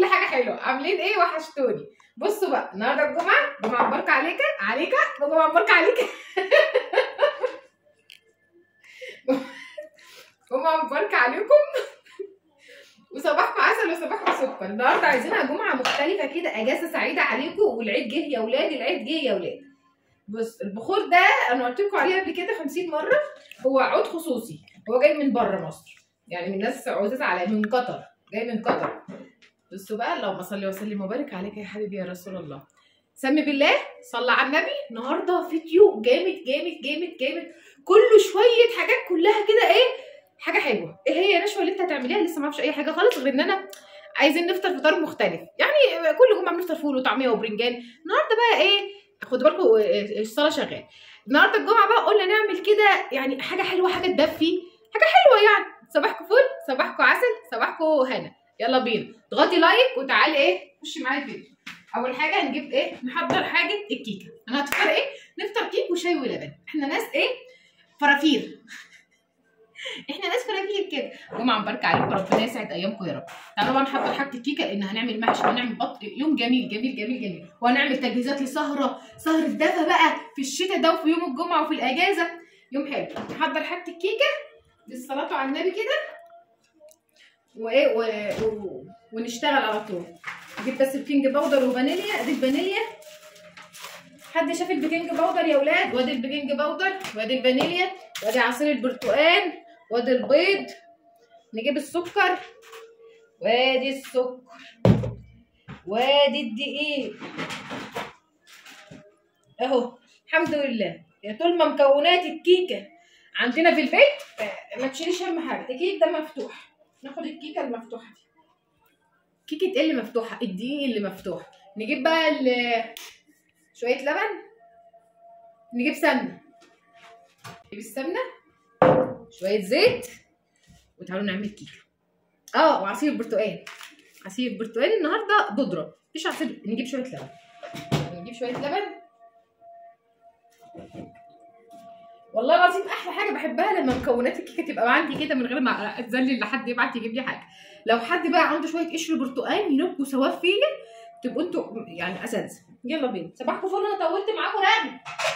كل حاجه حلوه عاملين ايه وحشتوني بصوا بقى النهارده الجمعه جمعه مباركه عليك عليك وجمعه مباركه عليك جمعه مباركه عليكم وصباحكم عسل وصباحكم سكر النهارده عايزينها جمعه مختلفه كده اجازه سعيده عليكم والعيد جه يا ولاد العيد جه يا ولاد بص البخور ده انا قلت لكم عليه قبل كده 50 مره هو عود خصوصي هو جاي من بره مصر يعني من ناس عزاز على من قطر جاي من قطر بصوا بقى اللهم صل وسلم وبارك عليك يا حبيبي يا رسول الله سمي بالله صلى على النبي النهارده فيديو جامد جامد جامد جامد كله شويه حاجات كلها كده ايه حاجه حلوه ايه هي يا نشوى اللي انت هتعمليها لسه ما اعرفش اي حاجه خالص غير ان انا عايزين نفطر فطار مختلف يعني كل جمعه بنفطر فول وطعميه وبرنجان النهارده بقى ايه خدوا بالكم الصلاه شغال النهارده الجمعه بقى قلنا نعمل كده يعني حاجه حلوه حاجه تدفي حاجه حلوه يعني صباحكم فل صباحكم عسل صباحكم هنا يلا بينا اضغطي لايك وتعالي ايه خشي معايا الفيديو اول حاجه هنجيب ايه نحضر حاجه الكيكه انا هتفطر ايه نفطر كيك وشاي ولبن احنا ناس ايه فرافير احنا ناس فرافير كده جمعه مباركه عليكم ربنا يسعد ايامكم يا رب تعالوا بقى نحضر حاجه الكيكه لان هنعمل محشي وهنعمل بط يوم جميل جميل جميل جميل وهنعمل تجهيزات لسهره سهره دفا بقى في الشتاء ده وفي يوم الجمعه وفي الاجازه يوم حلو نحضر حاجه الكيكه بالصلاه على النبي كده وايه و... و... ونشتغل على طول اجيب بس البينج باودر وفانيليا ادي الفانيليا حد شاف البيكنج باودر يا ولاد وادي البيكنج باودر وادي الفانيليا وادي عصير البرتقال وادي البيض نجيب السكر وادي السكر وادي الدقيق اهو الحمد لله يا طول ما مكونات الكيكه عندنا في البيت ما تشيليش هم حاجه الكيك ده مفتوح ناخد الكيكه المفتوحه دي كيكه ايه اللي مفتوحه الدقيق اللي مفتوح نجيب بقى شويه لبن نجيب سمنه نجيب السمنه شويه زيت وتعالوا نعمل كيكه اه وعصير برتقال عصير برتقال النهارده بودره مفيش عصير نجيب شويه لبن نجيب شويه لبن والله العظيم احلى حاجه بحبها لما مكونات الكيكه تبقى عندي كده من غير ما اتذلل لحد يبعت يجيب لي حاجه لو حد بقى عنده شويه قشر برتقال ينبوا سوا فيا تبقوا انتوا يعني اساتذه يلا بينا صباحكم فل انا طولت معاكم رغم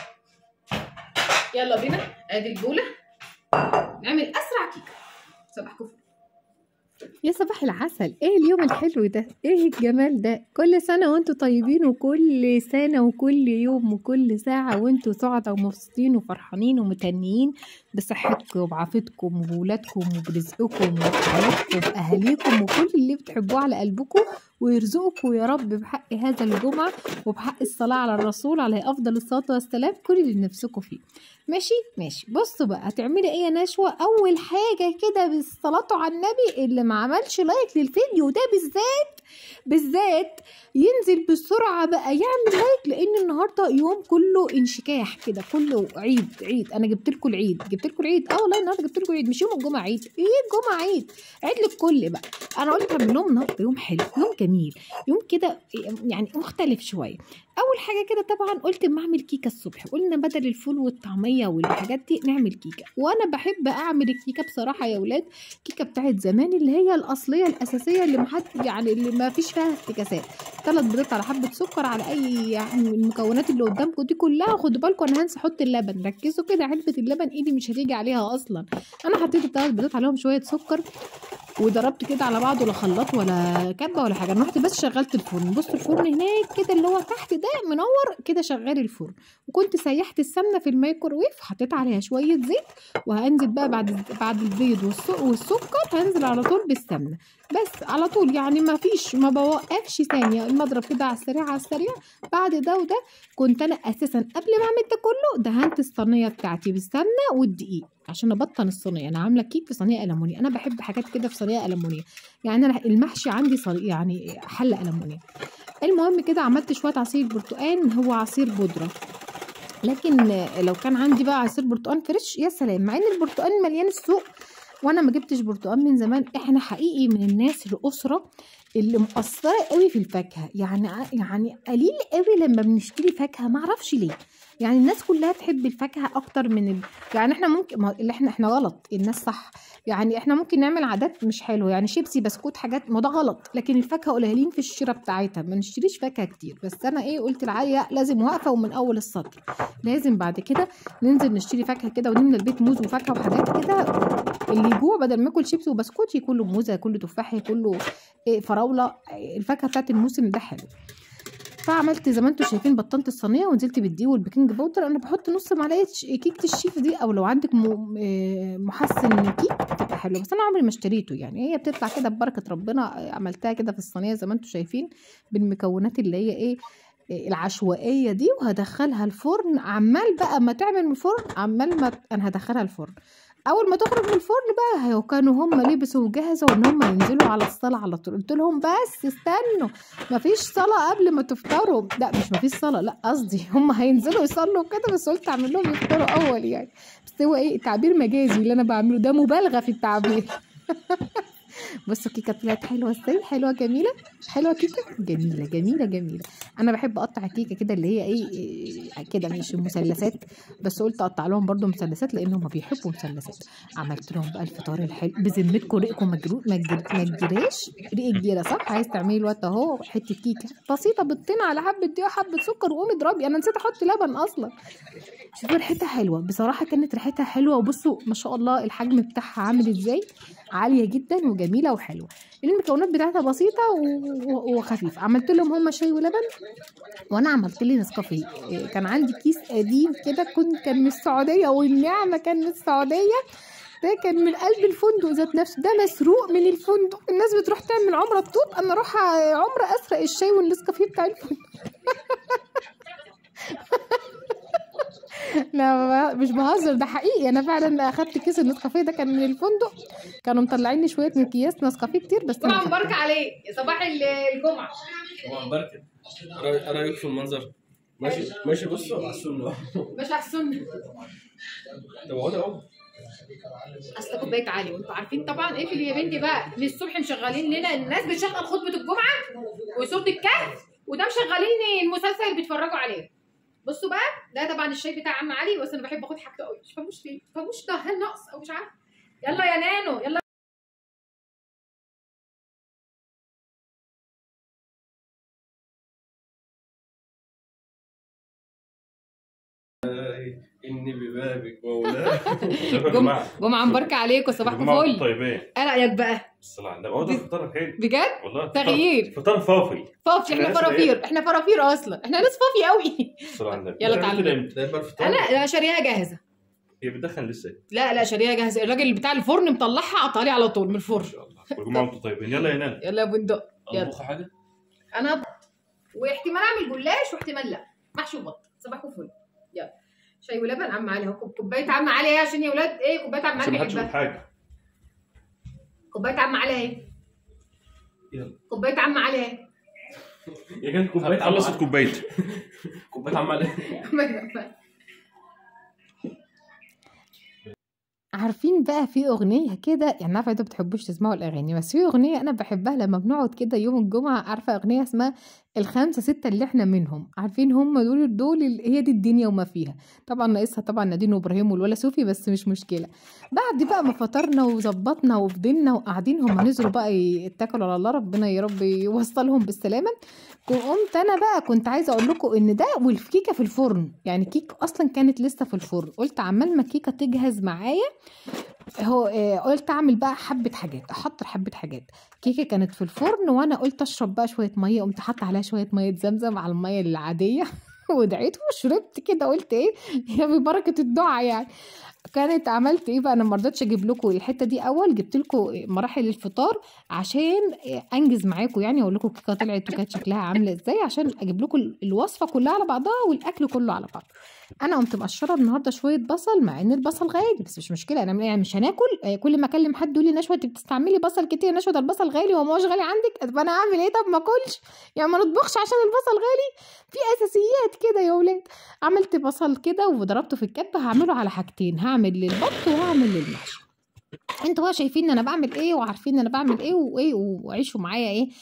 يلا بينا ادي البوله نعمل اسرع كيكه صباحكم فل يا صباح العسل ايه اليوم الحلو ده ايه الجمال ده كل سنة وانتوا طيبين وكل سنة وكل يوم وكل ساعة وانتوا سعداء ومبسوطين وفرحانين ومتنيين بصحتكم وبعافيتكم وبولادكم وبرزقكم وبحياتكم وبأهاليكم وكل اللي بتحبوه على قلبكم ويرزقكم يا رب بحق هذا الجمعة وبحق الصلاة على الرسول عليه أفضل الصلاة والسلام كل اللي نفسكم فيه ماشي ماشي بصوا بقى هتعملي ايه يا نشوى اول حاجه كده بالصلاه على النبي اللي ما عملش لايك للفيديو ده بالذات بالذات ينزل بسرعه بقى يعمل لايك لان النهارده يوم كله انشكاح كده كله عيد عيد انا جبت لكم العيد جبت لكم العيد اه والله النهارده جبت لكم العيد مش يوم الجمعه عيد ايه الجمعه عيد عيد للكل بقى انا قلت اعمل لهم النهارده يوم حلو يوم جميل يوم كده يعني مختلف شويه اول حاجه كده طبعا قلت اما اعمل كيكه الصبح قلنا بدل الفول والطعميه والحاجات دي نعمل كيكه وانا بحب اعمل الكيكه بصراحه يا ولاد كيكه بتاعت زمان اللي هي الاصليه الاساسيه اللي محد يعني اللي ما فيش فيها افتكاسات ثلاث بيضات على حبه سكر على اي يعني المكونات اللي قدامكم دي كلها خدوا بالكم انا هنسى احط اللبن ركزوا كده علبه اللبن ايدي مش هتيجي عليها اصلا انا حطيت الثلاث بيضات عليهم شويه سكر وضربت كده على بعض ولا خلاط ولا كبه ولا حاجه انا رحت بس شغلت الفرن بصوا الفرن هناك كده اللي هو تحت ده منور كده شغال الفرن وكنت سيحت السمنه في الميكروويف حطيت عليها شويه زيت وهنزل بقى بعد بعد البيض والسكر هنزل على طول بالسمنه بس على طول يعني ما فيش ما بوقفش ثانيه المضرب كده على السريع على السريع بعد ده وده كنت انا اساسا قبل ما اعمل ده كله دهنت الصينيه بتاعتي بالسمنه والدقيق عشان ابطن الصينيه انا عامله كيك في صينيه المونيا انا بحب حاجات كده في صينيه المونيا يعني انا المحشي عندي صري يعني حله المونيا المهم كده عملت شويه عصير برتقان هو عصير بودره لكن لو كان عندي بقى عصير برتقان فريش يا سلام مع ان البرتقان مليان السوق وانا ما جبتش برتقان من زمان احنا حقيقي من الناس الاسره اللي مقصره قوي في الفاكهه يعني يعني قليل قوي لما بنشتري فاكهه ما اعرفش ليه يعني الناس كلها تحب الفاكهه اكتر من ال... يعني احنا ممكن ما اللي احنا احنا غلط الناس صح يعني احنا ممكن نعمل عادات مش حلوه يعني شيبسي بسكوت حاجات ما ده غلط لكن الفاكهه قليلين في الشراء بتاعتها ما نشتريش فاكهه كتير بس انا ايه قلت العاليه لازم واقفه ومن اول السطر لازم بعد كده ننزل نشتري فاكهه كده ونملى البيت موز وفاكهه وحاجات كده اللي يجوع بدل ما ياكل شيبسي وبسكوت ياكل له موزه ياكل له تفاح ياكل له إيه فراوله الفاكهه بتاعت الموسم ده حلو فعملت زي ما انتم شايفين بطنت الصينيه ونزلت بالدقيق والبيكنج باودر انا بحط نص معلقه ش- كيكه الشيف دي او لو عندك م- آه، محسن كيك بتبقى حلوه بس انا عمري ما اشتريته يعني هي بتطلع كده ببركه ربنا آه، عملتها كده في الصينيه زي ما انتم شايفين بالمكونات اللي هي ايه آه، العشوائيه دي وهدخلها الفرن عمال بقى ما تعمل من الفرن عمال ما انا هدخلها الفرن اول ما تخرج من الفرن بقى هو كانوا هم لبسوا وجهزوا ان هم ينزلوا على الصلاه على طول قلت لهم بس استنوا مفيش صلاة قبل ما تفطروا لا مش مفيش صلاة لا قصدي هم هينزلوا يصلوا كده بس قلت اعمل لهم يفطروا اول يعني بس هو ايه تعبير مجازي اللي انا بعمله ده مبالغة في التعبير بصوا كيكه طلعت حلوه ازاي حلوه جميله حلوه كيكه جميله جميله جميله انا بحب اقطع الكيكه كده اللي هي ايه إيه، كده مش مثلثات بس قلت اقطع لهم برضو مثلثات لان هم بيحبوا مثلثات عملت لهم بقى الفطار الحلو بذمتكم ريقكم مجرو ما تجر- ما تجريش ريق الجيره صح عايز تعملي الوقت اهو حته كيكه بسيطه بيضتين على حبه دقيق وحبه سكر وقومي اضربي انا نسيت احط لبن اصلا شوفوا ريحتها حلوه بصراحه كانت ريحتها حلوه وبصوا ما شاء الله الحجم بتاعها عامل ازاي عاليه جدا وجميله وحلوه المكونات بتاعتها بسيطه و- و- وخفيفه عملت لهم هم شاي ولبن وانا عملت لي نسكافيه إيه، كان عندي كيس قديم كده كنت كان من السعوديه والنعمه كان من السعوديه ده كان من قلب الفندق ذات نفسه ده مسروق من الفندق الناس بتروح تعمل عمره تطوط انا اروح عمره اسرق الشاي والنسكافيه بتاع الفندق لا مش بهزر ده حقيقي انا فعلا اخدت كيس النسكافيه ده كان من الفندق كانوا مطلعيني شويه من اكياس نسكافيه كتير بس جمعه انا مباركه عليه يا صباح ال- الجمعه طبعا بركه رأي- رايك في المنظر ماشي ماشي بصوا على السنه مش على السنه طب اقعد اهو اصل كوبايه عالي وانتوا عارفين طبعا ايه في اليابان دي بقى من الصبح مشغلين لنا الناس بتشغل خطبه الجمعه وسوره الكهف وده مشغلين المسلسل اللي بيتفرجوا عليه بصوا بقى ده طبعا الشاي بتاع عم علي بس انا بحب اخد حاجته قوي مش فاهموش ليه فاهموش ده هل نقص او مش عارف يلا يا نانو يلا اني ببابك وولاد شوفوا يا جم- جماعه جمعه مباركه عليكم صباحكم جماعة فل طيبين ايه رايك بقى الصلاة على النبي هو ده الفطار الحلو بجد والله فطار- تغيير. فطار فافي فافي احنا ناس فرافير احنا فرافير اصلا احنا ناس فافي قوي الصلاة على النبي يلا ده تعالوا. كده امتى؟ ده يبقى الفطار انا انا شاريها جاهزه هي بتدخن لسه لا لا شاريها جاهزه الراجل بتاع الفرن مطلعها قطع لي على طول من ما الفرن شاء الله كل جمعه وانتم طيبين يلا يا نانا يلا يا بندق يلا. اطبخ حاجه انا واحتمال اعمل جلاش واحتمال لا محشي وبط صباح وفل يلا شاي ولبن عم علي اهو كوب- كوبايه عم علي اهي عشان يا ولاد ايه كوبايه عم عشان علي ما حدش يقول بيحبها حاجه كوبايه عم علي اهي يلا كوبايه عم علي اهي يا كانت كوبايه خلصت كوبايتي كوبايه عمال عارفين بقى في اغنيه كده يعني عارفه انتوا بتحبوش تسمعوا الاغاني بس في اغنيه انا بحبها لما بنقعد كده يوم الجمعه عارفه اغنيه اسمها الخمسه سته اللي احنا منهم عارفين هم دول دول ال- هي دي الدنيا وما فيها طبعا ناقصها طبعا نادين وابراهيم والولا صوفي بس مش مشكله بعد بقى ما فطرنا وظبطنا وفضلنا وقاعدين هم نزلوا بقى يتكلوا على الله ربنا يا رب يوصلهم بالسلامه قمت انا بقى كنت عايزه اقول لكم ان ده والكيكه في الفرن يعني الكيك اصلا كانت لسه في الفرن قلت عمال ما الكيكه تجهز معايا هو آه، قلت اعمل بقى حبه حاجات احط حبه حاجات كيكه كانت في الفرن وانا قلت اشرب بقى شويه ميه قمت حاطه عليها شويه ميه زمزم على الميه العاديه ودعيت وشربت كده قلت ايه يا ببركه الدعاء يعني كانت عملت ايه بقى انا ما رضيتش اجيب لكم الحته دي اول جبت لكم مراحل الفطار عشان انجز معاكم يعني اقول لكم الكيكه طلعت وكانت شكلها عامله ازاي عشان اجيب لكم الوصفه كلها على بعضها والاكل كله على بعض انا قمت مقشره النهارده شويه بصل مع ان البصل غالي بس مش مشكله انا يعني مش هناكل آه، كل ما اكلم حد يقول لي نشوى انت بتستعملي بصل كتير نشوى ده البصل غالي هو ما هوش غالي عندك طب انا اعمل ايه طب ما اكلش يعني ما نطبخش عشان البصل غالي في اساسيات كده يا ولاد عملت بصل كده وضربته في الكبه هعمله على حاجتين هعمل للبط وهعمل للمحشي انتوا بقى شايفين انا بعمل ايه وعارفين انا بعمل ايه وايه وعيشوا معايا ايه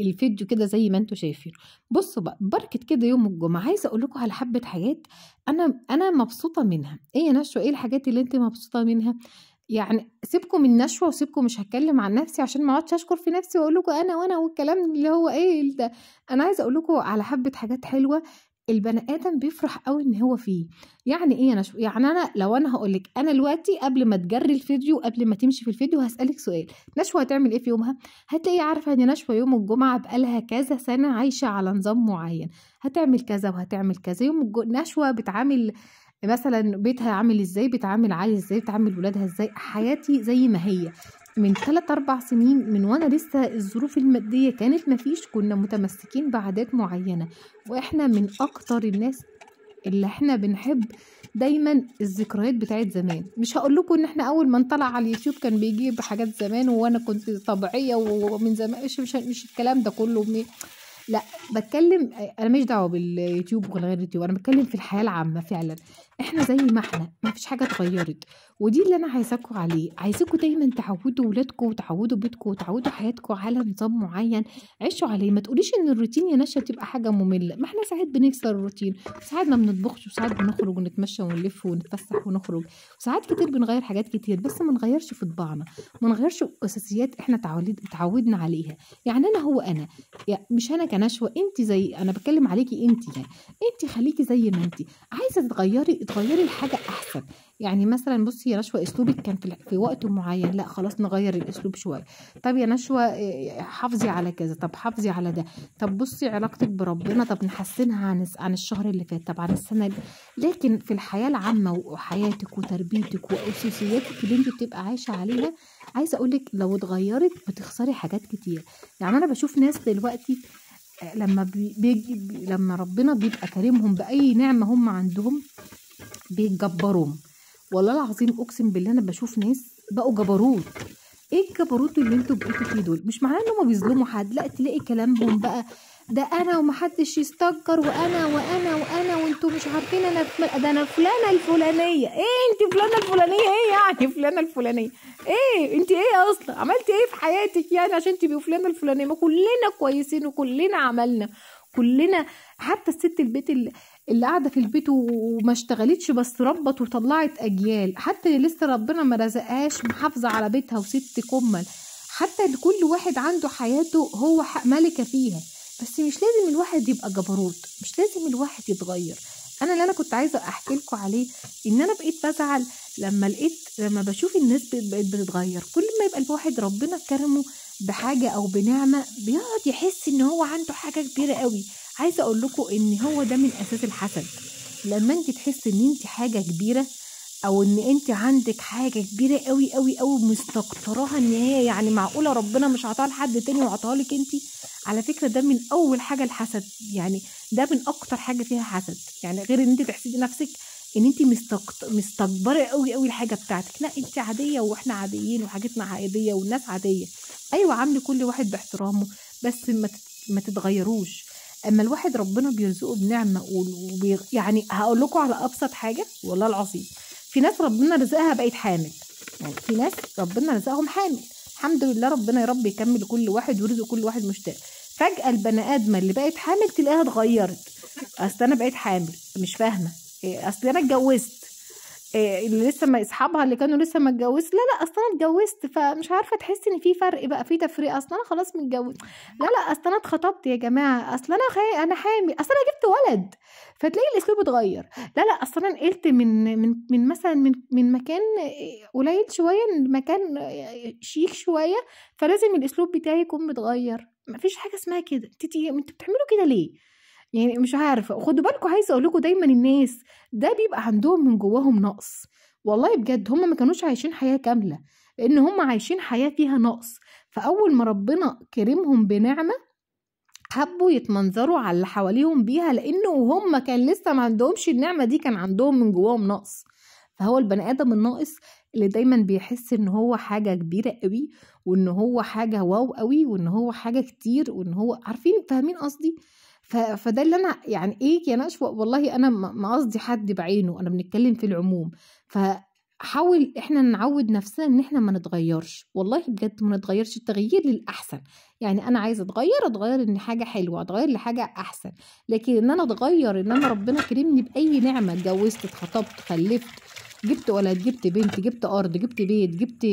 الفيديو كده زي ما انتم شايفين بصوا بقى بركة كده يوم الجمعة عايزة اقول لكم على حبة حاجات انا انا مبسوطة منها ايه يا نشوى ايه الحاجات اللي انت مبسوطة منها يعني سيبكم من نشوى وسيبكم مش هتكلم عن نفسي عشان ما اقعدش اشكر في نفسي واقول لكم انا وانا والكلام اللي هو ايه ده انا عايزه اقول لكم على حبه حاجات حلوه البني ادم بيفرح قوي ان هو فيه يعني ايه انا شو يعني انا لو انا هقول لك انا دلوقتي قبل ما تجري الفيديو قبل ما تمشي في الفيديو هسالك سؤال نشوى هتعمل ايه في يومها هتلاقي عارفه ان نشوى يوم الجمعه بقالها كذا سنه عايشه على نظام معين هتعمل كذا وهتعمل كذا يوم الج... نشوى بتعامل مثلا بيتها عامل ازاي بتعامل علي ازاي بتعامل ولادها ازاي حياتي زي ما هي من 3 4 سنين من وانا لسه الظروف الماديه كانت مفيش كنا متمسكين بعادات معينه واحنا من اكتر الناس اللي احنا بنحب دايما الذكريات بتاعت زمان مش هقول لكم ان احنا اول ما نطلع على اليوتيوب كان بيجيب حاجات زمان وانا كنت طبيعيه ومن زمان مش مش, مش الكلام ده كله م... لا بتكلم انا ماليش دعوه باليوتيوب ولا غير اليوتيوب انا بتكلم في الحياه العامه فعلا احنا زي ما احنا ما فيش حاجه اتغيرت ودي اللي انا عايزاكم عليه عايزاكم دايما تعودوا ولادكم وتعودوا بيتكم وتعودوا حياتكم على نظام معين عيشوا عليه ما تقوليش ان الروتين يا نشا تبقى حاجه ممله ما احنا ساعات بنكسر الروتين ساعات ما بنطبخش وساعات بنخرج ونتمشى ونلف ونتفسح ونخرج وساعات كتير بنغير حاجات كتير بس ما نغيرش في طباعنا ما نغيرش اساسيات احنا تعودنا تعودنا عليها يعني انا هو انا يعني مش انا كنشوه انت زي انا بتكلم عليكي انت يعني انت خليكي زي ما انت عايزه تغيري تغيري الحاجه احسن يعني مثلا بصي يا نشوى اسلوبك كان في, في وقت معين لا خلاص نغير الاسلوب شويه طب يا نشوى حافظي على كذا طب حافظي على ده طب بصي علاقتك بربنا طب نحسنها عن عن الشهر اللي فات طب عن السنه دي لكن في الحياه العامه وحياتك وتربيتك واساسياتك اللي انت بتبقى عايشه عليها عايزه اقول لك لو اتغيرت بتخسري حاجات كتير يعني انا بشوف ناس دلوقتي لما بيجي لما ربنا بيبقى كريمهم باي نعمه هم عندهم بيتجبروهم والله العظيم اقسم بالله انا بشوف ناس بقوا جبروت ايه الجبروت اللي انتوا بقيتوا فيه دول مش معناه ان هم بيظلموا حد لا تلاقي كلامهم بقى ده انا ومحدش يستجر وانا وانا وانا وانتوا مش عارفين انا فل... ده انا فلانه الفلانيه ايه انت فلانه الفلانيه ايه يعني فلانه الفلانيه ايه انت ايه اصلا عملتي ايه في حياتك يعني عشان تبقي فلانه الفلانيه ما كلنا كويسين وكلنا عملنا كلنا حتى الست البيت اللي, اللي قاعده في البيت وما اشتغلتش بس ربت وطلعت اجيال حتى اللي لسه ربنا ما رزقهاش محافظه على بيتها وست كمل حتى كل واحد عنده حياته هو ملكه فيها بس مش لازم الواحد يبقى جبروت مش لازم الواحد يتغير انا اللي انا كنت عايزه احكي لكم عليه ان انا بقيت بزعل لما لقيت لما بشوف الناس بقت بتتغير كل ما يبقى الواحد ربنا كرمه بحاجه او بنعمه بيقعد يحس ان هو عنده حاجه كبيره قوي عايزه اقول لكم ان هو ده من اساس الحسد لما انت تحسي ان انت حاجه كبيره او ان انت عندك حاجه كبيره قوي قوي قوي مستكتراها ان هي يعني معقوله ربنا مش عطاها لحد تاني وعطاها لك انت على فكره ده من اول حاجه الحسد يعني ده من اكتر حاجه فيها حسد يعني غير ان انت تحسدي نفسك ان انت مستكت... مستكبره قوي قوي الحاجه بتاعتك لا انت عاديه واحنا عاديين وحاجتنا عاديه والناس عاديه ايوه عاملي كل واحد باحترامه بس ما تت... ما تتغيروش اما الواحد ربنا بيرزقه بنعمه وبي... يعني هقول لكم على ابسط حاجه والله العظيم في ناس ربنا رزقها بقت حامل يعني في ناس ربنا رزقهم حامل الحمد لله ربنا يا رب يكمل كل واحد ويرزق كل واحد مشتاق فجأة البني آدمة اللي بقت حامل تلاقيها اتغيرت أصل أنا بقيت حامل مش فاهمة إيه أصل أنا اتجوزت إيه اللي لسه ما اصحابها اللي كانوا لسه ما اتجوزت لا لا اصل انا اتجوزت فمش عارفه تحسي ان في فرق بقى في تفريق اصل انا خلاص متجوز لا لا اصل انا اتخطبت يا جماعه اصل انا خي... انا حامل اصل انا جبت ولد فتلاقي الاسلوب اتغير لا لا اصل انا نقلت من من من مثلا من من مكان قليل شويه لمكان شيك شويه فلازم الاسلوب بتاعي يكون متغير مفيش حاجه اسمها كده انتوا بتعملوا كده ليه يعني مش عارفه خدوا بالكم عايزه اقول لكم دايما الناس ده بيبقى عندهم من جواهم نقص والله بجد هم ما كانوش عايشين حياه كامله لان هم عايشين حياه فيها نقص فاول ما ربنا كرمهم بنعمه حبوا يتمنظروا على اللي حواليهم بيها لانه وهم كان لسه ما عندهمش النعمه دي كان عندهم من جواهم نقص فهو البني ادم الناقص اللي دايما بيحس ان هو حاجه كبيره قوي وان هو حاجه واو قوي وان هو حاجه كتير وان هو عارفين فاهمين قصدي فده اللي انا يعني ايه يا نشوى والله انا ما قصدي حد بعينه انا بنتكلم في العموم ف حاول احنا نعود نفسنا ان احنا ما نتغيرش والله بجد ما نتغيرش التغيير للاحسن يعني انا عايزه اتغير اتغير ان حاجه حلوه اتغير لحاجه احسن لكن ان انا اتغير ان انا ربنا كرمني باي نعمه اتجوزت اتخطبت خلفت جبت ولد جبت بنت جبت ارض جبت بيت جبت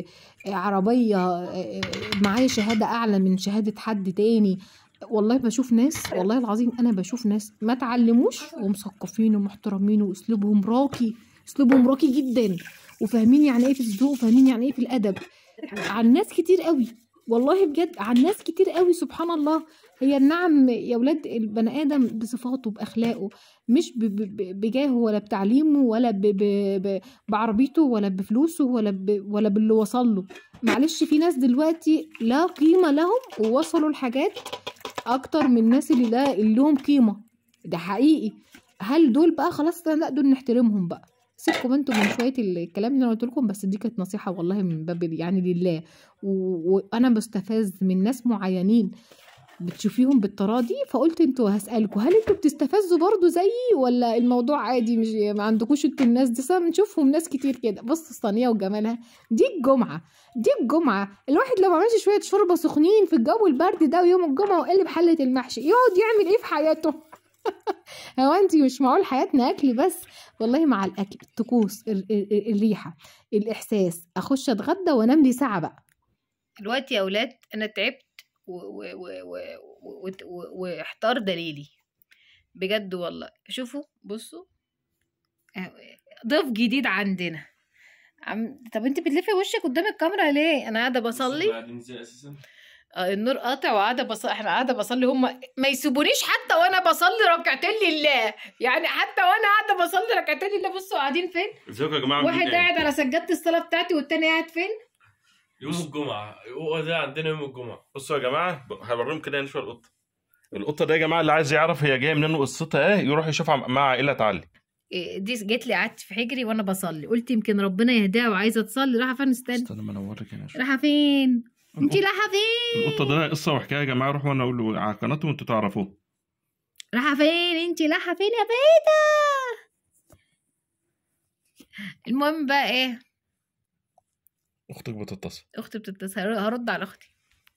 عربيه معايا شهاده اعلى من شهاده حد تاني والله بشوف ناس والله العظيم انا بشوف ناس ما تعلموش ومثقفين ومحترمين واسلوبهم راقي اسلوبهم راقي جدا وفاهمين يعني ايه في الذوق وفاهمين يعني ايه في الادب عن ناس كتير قوي والله بجد عن ناس كتير قوي سبحان الله هي النعم يا ولاد البني ادم بصفاته باخلاقه مش ب- ب- بجاهه ولا بتعليمه ولا ب- ب- ب- بعربيته ولا بفلوسه ولا ب- ولا باللي وصل له معلش في ناس دلوقتي لا قيمه لهم ووصلوا لحاجات اكتر من الناس اللي لا اللي لهم قيمه ده حقيقي هل دول بقى خلاص لا دول نحترمهم بقى سيبكم انتوا من شويه الكلام اللي انا قلت لكم بس دي كانت نصيحه والله من باب يعني لله و- وانا بستفز من ناس معينين بتشوفيهم بالتراضي فقلت انتوا هسألكوا هل انتوا بتستفزوا برضو زيي ولا الموضوع عادي مش ما عندكوش انتوا الناس دي سام نشوفهم ناس كتير كده بص الصينية وجمالها دي الجمعة دي الجمعة الواحد لو ما عملش شوية شوربة سخنين في الجو البرد ده ويوم الجمعة وقلب حلة المحشي يقعد يعمل ايه في حياته هو انتي مش معقول حياتنا اكل بس والله مع الاكل الطقوس ال- ال- الريحة الاحساس اخش اتغدى وانام لي ساعة بقى دلوقتي يا اولاد انا تعبت و- و- و- و- و- و- واحتار دليلي بجد والله شوفوا بصوا آه، ضيف جديد عندنا عم... طب انت بتلفي وشك قدام الكاميرا ليه انا قاعده بصلي قاعدين ازاي اساسا آه، النور قاطع وقاعده بصلي احنا قاعده بصلي هم ما يسيبونيش حتى وانا بصلي ركعتين لله يعني حتى وانا قاعده بصلي ركعتين لله بصوا قاعدين فين ازيكم يا جماعه واحد عاملين ايه؟ قاعد على سجاده الصلاه بتاعتي والتاني قاعد فين يوم الجمعه هو ده عندنا يوم الجمعه بصوا يا جماعه ب- هوريهم كده نشوف القطه القطه ده يا جماعه اللي عايز يعرف هي جايه منين وقصتها ايه يروح يشوفها مع عائله علي إيه، دي جت لي قعدت في حجري وانا بصلي قلت يمكن ربنا يهديها وعايزه تصلي رايحه فين استنى استنى ما انا اوريك هنا شوف. رايحه فين انت القط- رايحه فين القطه ده قصه وحكايه يا جماعه روحوا وانا اقول له على قناته وانتوا تعرفوه رايحه فين انت رايحه فين يا بيتا المهم بقى ايه اختك بتتصل اختي بتتصل هرد على اختي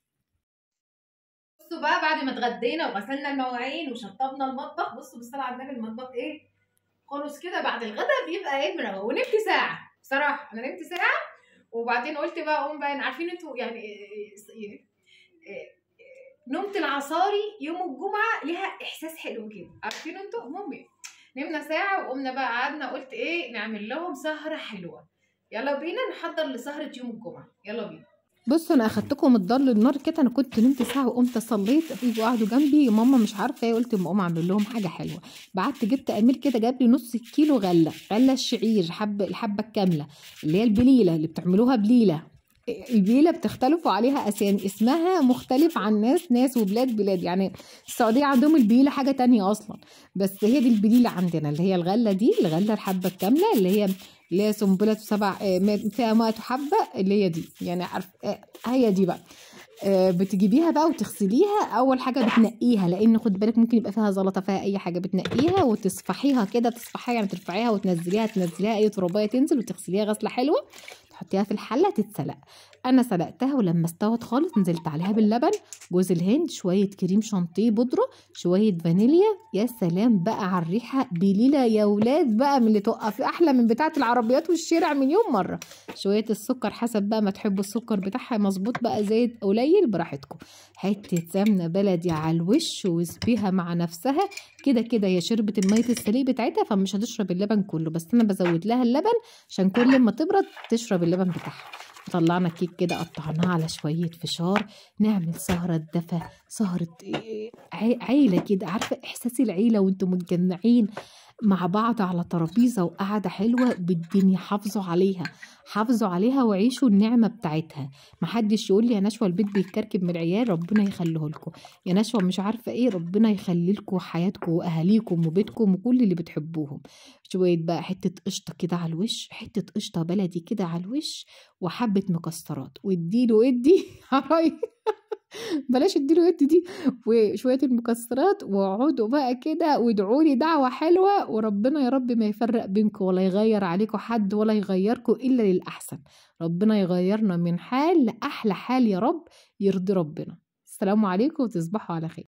بصوا بقى بعد ما اتغدينا وغسلنا المواعين وشطبنا المطبخ بصوا بالصلاه على النبي المطبخ ايه خلص كده بعد الغدا بيبقى ايه مروق ونمت ساعه بصراحه انا نمت ساعه وبعدين قلت بقى اقوم بقى عارفين انتوا يعني إيه- إيه- إيه- نومة العصاري يوم الجمعة ليها إحساس حلو كده عارفين انتوا المهم إيه؟ نمنا ساعة وقمنا بقى قعدنا قلت إيه نعمل لهم سهرة حلوة يلا بينا نحضر لسهرة يوم الجمعة يلا بينا بصوا انا اخدتكم الضل النار كده انا كنت نمت ساعه وقمت صليت يجوا قعدوا جنبي ماما مش عارفه ايه قلت اما اقوم اعمل لهم حاجه حلوه بعت جبت امير كده جاب لي نص كيلو غله غله الشعير حب الحبه الكامله اللي هي البليله اللي بتعملوها بليله البليله بتختلفوا عليها اسامي اسمها مختلف عن ناس ناس وبلاد بلاد يعني السعوديه عندهم البليله حاجه تانية اصلا بس هي دي البليله عندنا اللي هي الغله دي الغله الحبه الكامله اللي هي اللي هي سنبلة سبع آه، ما- فيها مائة حبة اللي هي دي يعني عارف آه، هي دي بقى آه، بتجيبيها بقى وتغسليها اول حاجه بتنقيها لان خد بالك ممكن يبقى فيها زلطه فيها اي حاجه بتنقيها وتصفحيها كده تصفحيها يعني ترفعيها وتنزليها تنزليها اي ترابيه تنزل وتغسليها غسله حلوه تحطيها في الحله تتسلق انا سلقتها ولما استوت خالص نزلت عليها باللبن جوز الهند شويه كريم شانتيه بودره شويه فانيليا يا سلام بقى على الريحه بليله يا ولاد بقى من اللي توقف احلى من بتاعه العربيات والشارع مليون مره شويه السكر حسب بقى ما تحبوا السكر بتاعها مظبوط بقى زيت قليل براحتكم حته سمنه بلدي على الوش واسبيها مع نفسها كده كده هي شربت الميه السليق بتاعتها فمش هتشرب اللبن كله بس انا بزود لها اللبن عشان كل ما تبرد تشرب اللبن بتاعها طلعنا كيك كده قطعناه على شوية فشار نعمل سهرة دفى سهرة إيه، عي- عيلة كده عارفة إحساس العيلة وانتم متجمعين مع بعض على ترابيزة وقعدة حلوة بالدنيا حافظوا عليها حافظوا عليها وعيشوا النعمة بتاعتها محدش يقول لي يا نشوى البيت بيتكركب من العيال ربنا يخليه لكم يا نشوى مش عارفة ايه ربنا يخلي لكم حياتكم واهاليكم وبيتكم وكل اللي بتحبوهم شوية بقى حتة قشطة كده على الوش حتة قشطة بلدي كده على الوش وحبة مكسرات واديله ادي حرايق بلاش اديله يد دي وشويه المكسرات واقعدوا بقى كده وادعوا لي دعوه حلوه وربنا يا رب ما يفرق بينكم ولا يغير عليكم حد ولا يغيركم الا للاحسن ربنا يغيرنا من حال لاحلى حال يا رب يرضي ربنا السلام عليكم وتصبحوا على خير